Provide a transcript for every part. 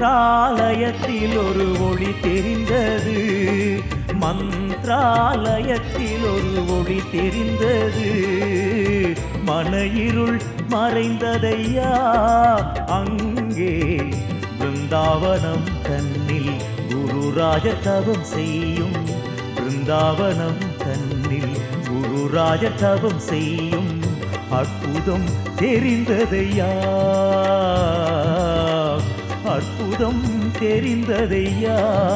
மந்த்ராலயத்தில் ஒரு ஒளி தெரிந்தது மந்த்ராலயத்தில் ஒரு ஒளி தெரிந்தது மன இருள் மறைந்ததையா அங்கே பிருந்தாவனம் தன்னில் குருராஜ தவம் செய்யும் பிருந்தாவனம் தன்னில் குருராஜ தவம் செய்யும் அற்புதம் தெரிந்ததையா அற்புதம் தெரிந்ததையா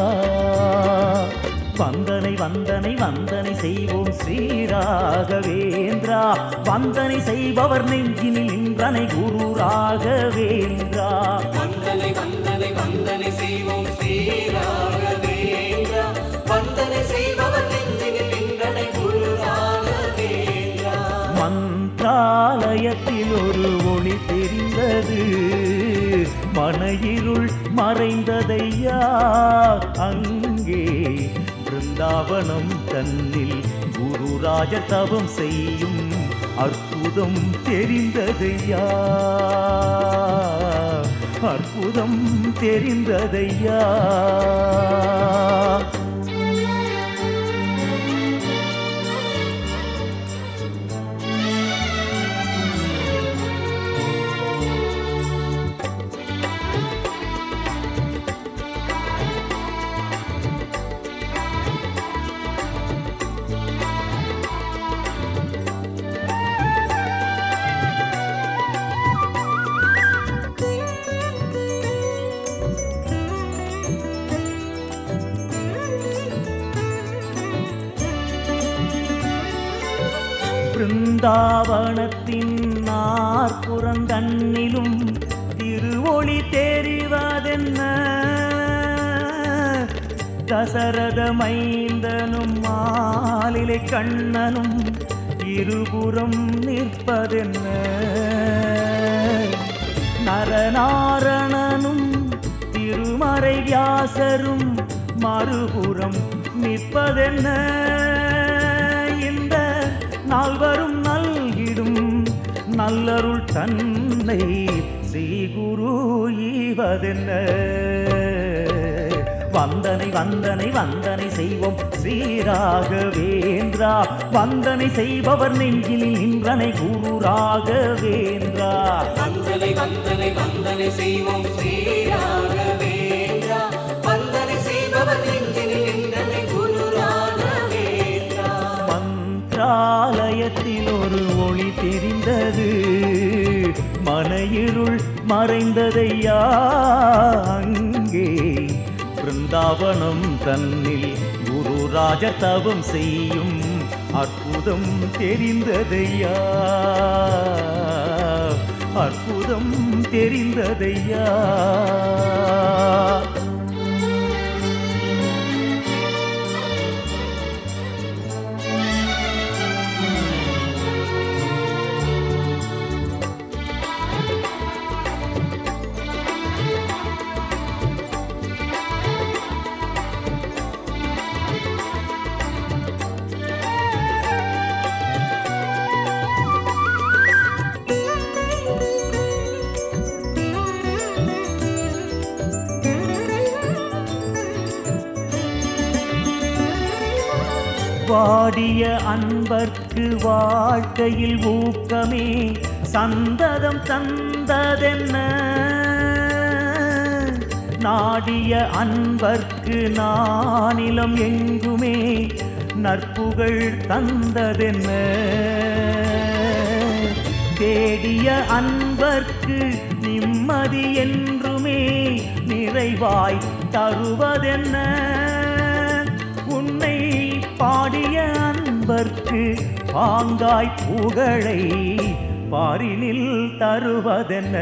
வந்தனை வந்தனை வந்தனை செய்வோம் ஸ்ரீராகவேந்திரா வந்தனை செய்பவர் நெஞ்சினில் இன்றனை குரு ராகவேந்திரா வந்தனை வந்தனை வந்தனை செய்வோம் ஸ்ரீராகவேந்திரா வந்தனை செய்பவர் நெஞ்சினில் நின்றனை குரு ராகவேந்திரா மந்த்ராலயத்தில் ஒரு ஒளி தெரிந்தது மன இருள் மறைந்ததையா அங்கே பிருந்தாவனம் தன்னில் குருராஜ தவம் செய்யும் அற்புதம் தெரிந்ததையா அற்புதம் தெரிந்ததையா பிருந்தாவனத்தின் நாற்புறந்தண்ணிலும் திருவொளி தெரிவதென்ன தசரத மைந்தனும் மாலிலை கண்ணனும் இருபுறம் நிற்பதென்ன நரநாரணனும் திருமறை வியாசரும் மறுபுறம் நிற்பதென்ன இந்த நால்வரும் நல்கிடும் நல்லருள் தன்னை ஸ்ரீ குரு ஈவதென்ன வந்தனை வந்தனை வந்தனை செய்வோம் ஸ்ரீராகவேந்திரா வந்தனை செய்பவர் நெஞ்சில் நின்றனை குரு ராகவேந்திரா வந்தனை வந்தனை வந்தனை செய்வோம் ஸ்ரீராகவேந்திரா வந்தனை செய்பவர் நெஞ்சினில் நின்றனை குரு ராகவேந்திரா மந்த்ராலயத்தில் ஒரு ஒளி தெரிந்தது மன இருள் மறைந்ததையா அங்கே பிருந்தாவனம் தன்னில் குரு ராஜ தவம் செய்யும் அற்புதம் தெரிந்ததையா அற்புதம் தெரிந்ததையா வாடிய அன்பர்க்கு வாழ்க்கையில் ஊக்கமே சந்ததம் தந்ததென்ன நாடிய அன்பர்க்கு நானிலம் எங்குமே நற்புகழ் தந்ததென்ன தேடிய அன்பர்க்கு நிம்மதி என்றுமே நிறைவாய் தருவதென்ன உன்னை பாடிய அன்பர்க்கு பாங்காய் புகழை பாரினில் தருவதென்ன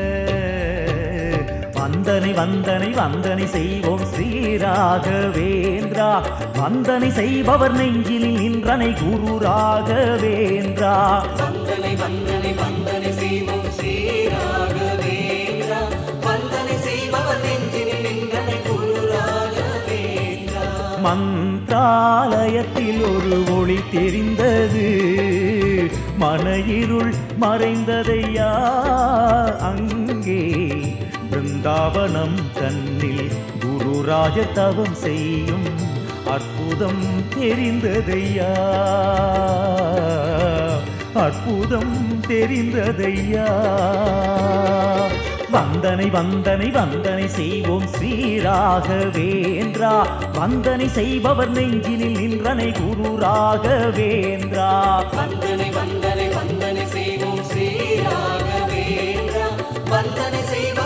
வந்தனை வந்தனை வந்தனை செய்வோம் ஸ்ரீராகவேந்திரா வந்தனை செய்பவர் நெஞ்சில் நின்றனை குரு ராகவேந்திரா வந்தனை வந்தனை வந்தனை செய்வோம் ஸ்ரீராகவேந்திரா வந்தனை செய்பவர் நெஞ்சினில் நின்றனை குரு ராகவேந்திரா மந்த்ராலயத்தில் ஒரு ஒளி தெரிந்தது மன இருள் மறைந்ததையா அங்கே பிருந்த பிருந்தாவனம் தன்னில் குருராஜ தவம் செய்யும் அற்புதம் தெரிந்ததையா அற்புதம் தெரிந்ததையா வந்தனை வந்தனை வந்தனை செய்வோம் ஸ்ரீராகவேந்திரா வந்தனை செய்பவர் நெஞ்சினில் நின்றனை குரு ராகவேந்திரா வந்தனை வந்தனை வந்தனை செய்வோம் ஸ்ரீராகவேந்திரா வந்தனை செய்வ